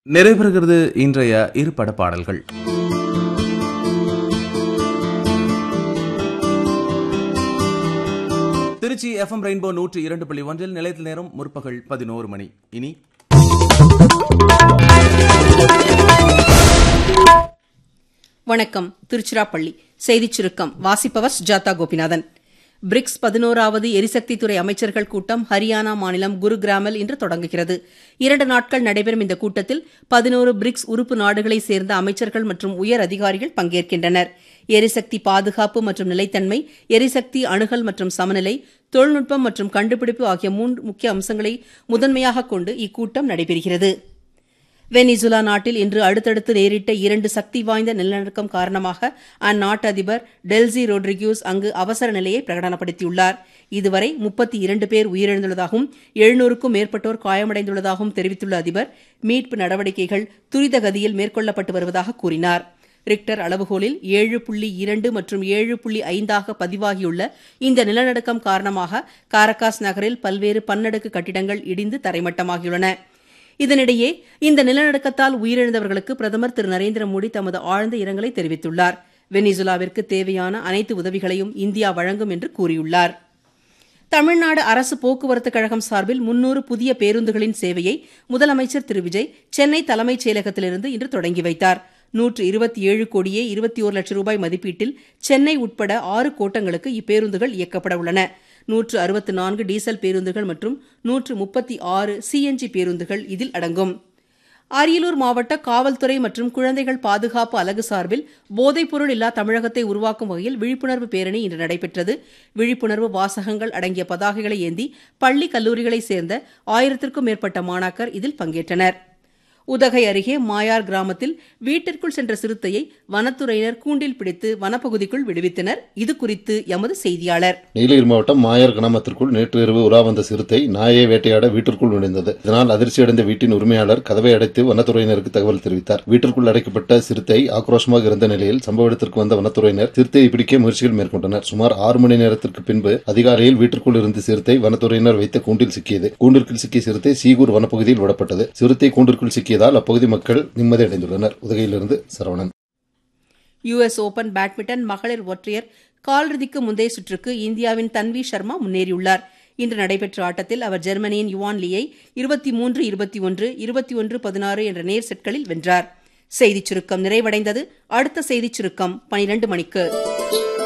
நிறைவேறுகிறது இன்றைய இரு பட பாடல்கள் திருச்சி எஃப்எம் ரெயின்போ நூற்றி இரண்டு புள்ளி ஒன்றில் நிலையத்தில் நேரம் முற்பகல் பதினோரு மணி இனி வணக்கம் திருச்சிராப்பள்ளி செய்திச் சுருக்கம் வாசிப்பவர் சுஜாதா கோபிநாதன் பிரிக்ஸ் பதினோராவது எரிசக்தித்துறை அமைச்சர்கள் கூட்டம் ஹரியானா மாநிலம் குருகிராமில் இன்று தொடங்குகிறது இரண்டு நாட்கள் நடைபெறும் இந்த கூட்டத்தில் பதினோரு பிரிக்ஸ் உறுப்பு நாடுகளைச் சேர்ந்த அமைச்சர்கள் மற்றும் உயர் அதிகாரிகள் பங்கேற்கின்றனர் எரிசக்தி பாதுகாப்பு மற்றும் நிலைத்தன்மை எரிசக்தி அணுகல் மற்றும் சமநிலை தொழில்நுட்பம் மற்றும் கண்டுபிடிப்பு ஆகிய மூன்று முக்கிய அம்சங்களை முதன்மையாக கொண்டு இக்கூட்டம் நடைபெறுகிறது வெனிசுலா நாட்டில் இன்று அடுத்தடுத்து நேரிட்ட இரண்டு சக்தி வாய்ந்த நிலநடுக்கம் காரணமாக அந்நாட்டு அதிபர் டெல்சி ரோட்ரிகியூஸ் அங்கு அவசர நிலையை பிரகடனப்படுத்தியுள்ளார் இதுவரை முப்பத்தி இரண்டு பேர் உயிரிழந்துள்ளதாகவும் எழுநூறுக்கும் மேற்பட்டோர் காயமடைந்துள்ளதாகவும் தெரிவித்துள்ள அதிபர் மீட்பு நடவடிக்கைகள் துரித கதியில் மேற்கொள்ளப்பட்டு வருவதாக கூறினார் ரிக்டர் அளவுகோலில் ஏழு புள்ளி இரண்டு மற்றும் ஏழு புள்ளி ஐந்தாக பதிவாகியுள்ள இந்த நிலநடுக்கம் காரணமாக காரகாஸ் நகரில் பல்வேறு பன்னடுக்கு கட்டிடங்கள் இடிந்து தரைமட்டமாகியுள்ளன இதனிடையே இந்த நிலநடுக்கத்தால் உயிரிழந்தவர்களுக்கு பிரதமர் திரு நரேந்திர மோடி தமது ஆழ்ந்த இரங்கலை தெரிவித்துள்ளார் வெனிசுலாவிற்கு தேவையான அனைத்து உதவிகளையும் இந்தியா வழங்கும் என்று கூறியுள்ளார் தமிழ்நாடு அரசு போக்குவரத்து கழகம் சார்பில் முன்னூறு புதிய பேருந்துகளின் சேவையை முதலமைச்சர் திரு விஜய் சென்னை தலைமைச் செயலகத்திலிருந்து இன்று தொடங்கி வைத்தார் நூற்று இருபத்தி ஏழு கோடியே இருபத்தி ஒரு லட்சம் ரூபாய் மதிப்பீட்டில் சென்னை உட்பட ஆறு கோட்டங்களுக்கு இப்பேருந்துகள் இயக்கப்பட உள்ளன நூற்று அறுபத்து நான்கு டீசல் பேருந்துகள் மற்றும் நூற்று முப்பத்தி ஆறு சிஎன்ஜி பேருந்துகள் இதில் அடங்கும் அரியலூர் மாவட்ட காவல்துறை மற்றும் குழந்தைகள் பாதுகாப்பு அலகு சார்பில் போதைப்பொருள் இல்லா தமிழகத்தை உருவாக்கும் வகையில் விழிப்புணர்வு பேரணி இன்று நடைபெற்றது விழிப்புணர்வு வாசகங்கள் அடங்கிய பதாகைகளை ஏந்தி பள்ளி கல்லூரிகளைச் சேர்ந்த ஆயிரத்திற்கும் மேற்பட்ட மாணாக்கர் இதில் பங்கேற்றனர் உதகை அருகே மாயார் கிராமத்தில் வீட்டிற்குள் சென்ற சிறுத்தையை வனத்துறையினர் கூண்டில் பிடித்து வனப்பகுதிக்குள் விடுவித்தனர் இது குறித்து எமது செய்தியாளர் நீலகிரி மாவட்டம் மாயர் கிராமத்திற்குள் நேற்று இரவு உலா வந்த சிறுத்தை நாயை வேட்டையாட வீட்டிற்குள் நுழைந்தது இதனால் அதிர்ச்சியடைந்த வீட்டின் உரிமையாளர் கதவை அடைத்து வனத்துறையினருக்கு தகவல் தெரிவித்தார் வீட்டிற்குள் அடைக்கப்பட்ட சிறுத்தை ஆக்ரோஷமாக இருந்த நிலையில் சம்பவ இடத்திற்கு வந்த வனத்துறையினர் சிறுத்தையை பிடிக்க முயற்சிகள் மேற்கொண்டனர் சுமார் ஆறு மணி நேரத்திற்கு பின்பு அதிகாலையில் வீட்டிற்குள் இருந்த சிறுத்தை வனத்துறையினர் வைத்த கூண்டில் சிக்கியது கூண்டிற்குள் சிக்கிய சிறுத்தை சீகூர் வனப்பகுதியில் விடப்பட்டது சிறுத்தை கூண்டிற்குள் சிக்கியதால் அப்பகுதி மக்கள் நிம்மதி அடைந்துள்ளனர் உதகையிலிருந்து சரவணன் யுஎஸ் ஓபன் பேட்மிண்டன் மகளிர் ஒற்றையர் காலிறுதிக்கு முந்தைய சுற்றுக்கு இந்தியாவின் தன்வி சர்மா முன்னேறியுள்ளார் இன்று நடைபெற்ற ஆட்டத்தில் அவர் ஜெர்மனியின் யுவான் லீயை இருபத்தி மூன்று இருபத்தி ஒன்று இருபத்தி ஒன்று பதினாறு என்ற நேர் செட்களில் வென்றார் செய்திச் சுருக்கம் நிறைவடைந்தது அடுத்த செய்திச் சுருக்கம் பனிரண்டு மணிக்கு